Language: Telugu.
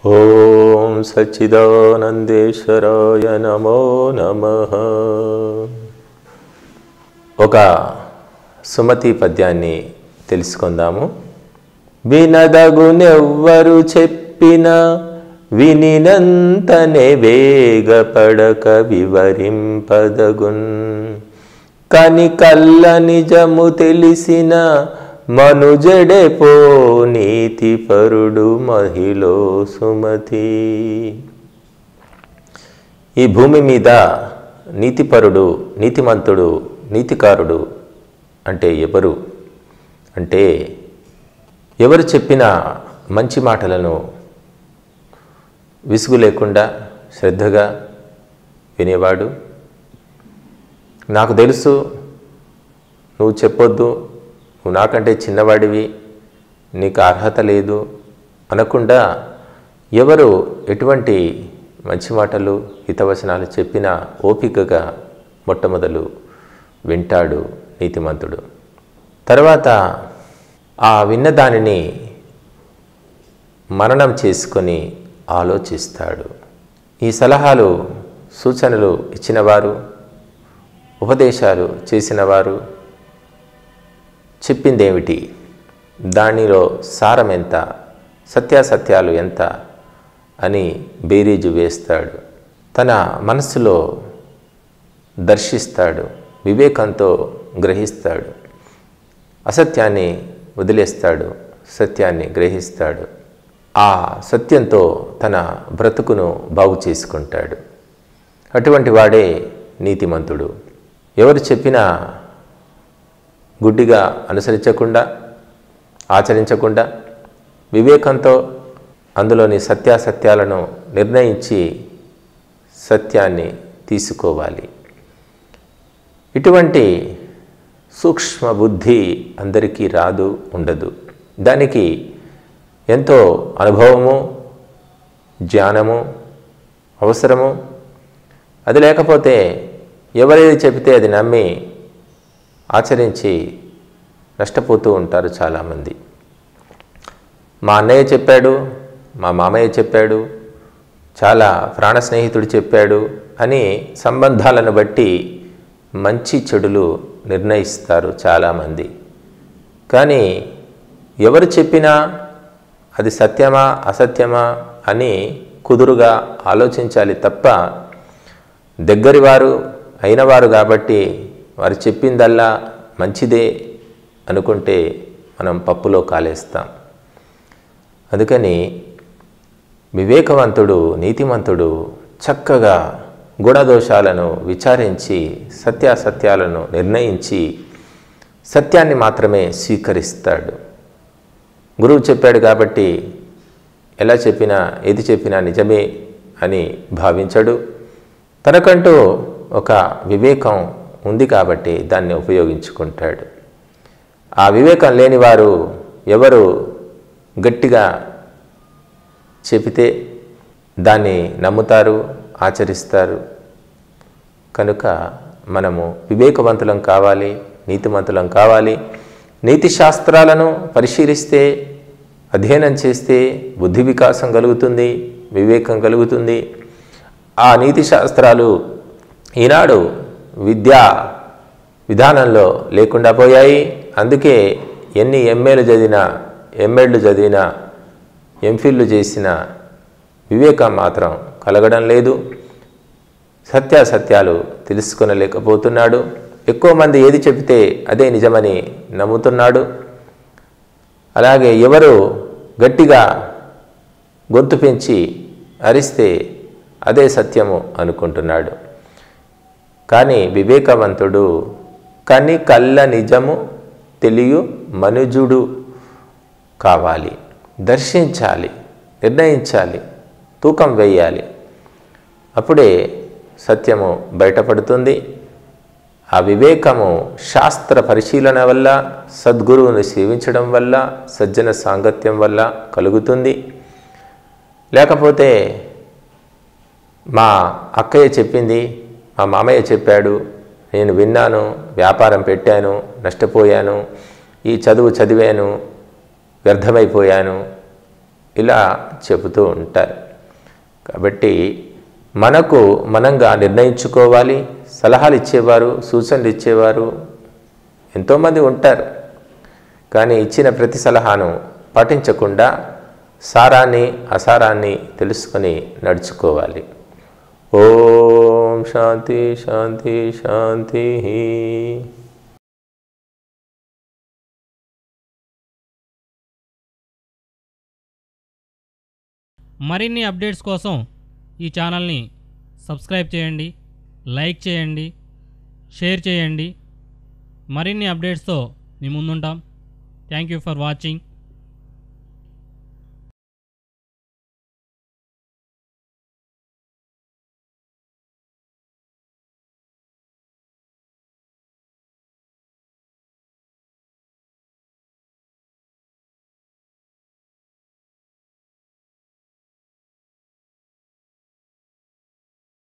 ఓం సచ్చిదానందేశ్వరాయ నమో నమ ఒక సుమతి పద్యాన్ని తెలుసుకుందాము వినదగునెవ్వరు చెప్పిన వినినంతనే వేగపడక వివరింపదగున్ కని కల్ల నిజము తెలిసిన మనుజడే పో నీతిపరుడు మహిళ సుమతి ఈ భూమి మీద నీతిపరుడు నీతిమంతుడు నీతికారుడు అంటే ఎవరు అంటే ఎవరు చెప్పిన మంచి మాటలను విసుగు లేకుండా శ్రద్ధగా వినేవాడు నాకు తెలుసు నువ్వు చెప్పొద్దు నువ్వు నాకంటే చిన్నవాడివి నీకు అర్హత లేదు అనకుండా ఎవరు ఎటువంటి మంచి మాటలు హితవచనాలు చెప్పినా ఓపికగా మొట్టమొదలు వింటాడు నీతిమంతుడు తర్వాత ఆ విన్న దానిని మననం చేసుకొని ఆలోచిస్తాడు ఈ సలహాలు సూచనలు ఇచ్చినవారు ఉపదేశాలు చేసినవారు చెప్పిందేమిటి దానిలో సారం ఎంత సత్యాసత్యాలు ఎంత అని బేరీజు వేస్తాడు తన మనస్సులో దర్శిస్తాడు వివేకంతో గ్రహిస్తాడు అసత్యాన్ని వదిలేస్తాడు సత్యాన్ని గ్రహిస్తాడు ఆ సత్యంతో తన బ్రతుకును బాగు చేసుకుంటాడు అటువంటి వాడే నీతిమంతుడు ఎవరు చెప్పినా గుడ్డిగా అనుసరించకుండా ఆచరించకుండా వివేకంతో అందులోని సత్యాసత్యాలను నిర్ణయించి సత్యాన్ని తీసుకోవాలి ఇటువంటి సూక్ష్మ బుద్ధి అందరికీ రాదు ఉండదు దానికి ఎంతో అనుభవము జ్ఞానము అవసరము అది లేకపోతే ఎవరేది చెబితే అది నమ్మి ఆచరించి నష్టపోతూ ఉంటారు చాలామంది మా అన్నయ్య చెప్పాడు మా మామయ్య చెప్పాడు చాలా ప్రాణ స్నేహితుడు చెప్పాడు అని సంబంధాలను బట్టి మంచి చెడులు నిర్ణయిస్తారు చాలామంది కానీ ఎవరు చెప్పినా అది సత్యమా అసత్యమా అని కుదురుగా ఆలోచించాలి తప్ప దగ్గరివారు అయినవారు కాబట్టి వారు చెప్పిందల్లా మంచిదే అనుకుంటే మనం పప్పులో కాలేస్తాం అందుకని వివేకవంతుడు నీతిమంతుడు చక్కగా గుణదోషాలను విచారించి సత్యాసత్యాలను నిర్ణయించి సత్యాన్ని మాత్రమే స్వీకరిస్తాడు గురువు చెప్పాడు కాబట్టి ఎలా చెప్పినా ఏది చెప్పినా నిజమే అని భావించడు తనకంటూ ఒక వివేకం ఉంది కాబట్టి దాన్ని ఉపయోగించుకుంటాడు ఆ వివేకం లేని వారు ఎవరు గట్టిగా చెబితే దాన్ని నమ్ముతారు ఆచరిస్తారు కనుక మనము వివేకవంతులం కావాలి నీతిమంతులం కావాలి నీతి శాస్త్రాలను పరిశీలిస్తే అధ్యయనం చేస్తే బుద్ధి వికాసం కలుగుతుంది వివేకం కలుగుతుంది ఆ నీతి శాస్త్రాలు ఈనాడు విద్యా విధానంలో లేకుండా పోయాయి అందుకే ఎన్ని ఎంఏలు చదివినా ఎంఎడ్లు చదివినా ఎంఫిల్లు చేసిన వివేకం మాత్రం కలగడం లేదు సత్యాసత్యాలు తెలుసుకొనలేకపోతున్నాడు ఎక్కువ మంది ఏది చెబితే అదే నిజమని నమ్ముతున్నాడు అలాగే ఎవరు గట్టిగా గొంతు పెంచి అరిస్తే అదే సత్యము అనుకుంటున్నాడు కానీ వివేకవంతుడు కని కళ్ళ నిజము తెలియ మనుజుడు కావాలి దర్శించాలి నిర్ణయించాలి తూకం వేయాలి అప్పుడే సత్యము బయటపడుతుంది ఆ వివేకము శాస్త్ర పరిశీలన వల్ల సద్గురువుని సేవించడం వల్ల సజ్జన సాంగత్యం వల్ల కలుగుతుంది లేకపోతే మా అక్కయ్య చెప్పింది మా మామయ్య చెప్పాడు నేను విన్నాను వ్యాపారం పెట్టాను నష్టపోయాను ఈ చదువు చదివాను వ్యర్థమైపోయాను ఇలా చెబుతూ ఉంటారు కాబట్టి మనకు మనంగా నిర్ణయించుకోవాలి సలహాలు ఇచ్చేవారు సూచనలు ఇచ్చేవారు ఎంతోమంది ఉంటారు కానీ ఇచ్చిన ప్రతి సలహాను పాటించకుండా సారాన్ని అసారాన్ని తెలుసుకొని నడుచుకోవాలి ఓం శాంతి శాంతి శాంతి మరిన్ని అప్డేట్స్ కోసం ఈ ఛానల్ని సబ్స్క్రైబ్ చేయండి లైక్ చేయండి షేర్ చేయండి మరిన్ని అప్డేట్స్తో మీ ముందుంటాం థ్యాంక్ యూ ఫర్ వాచింగ్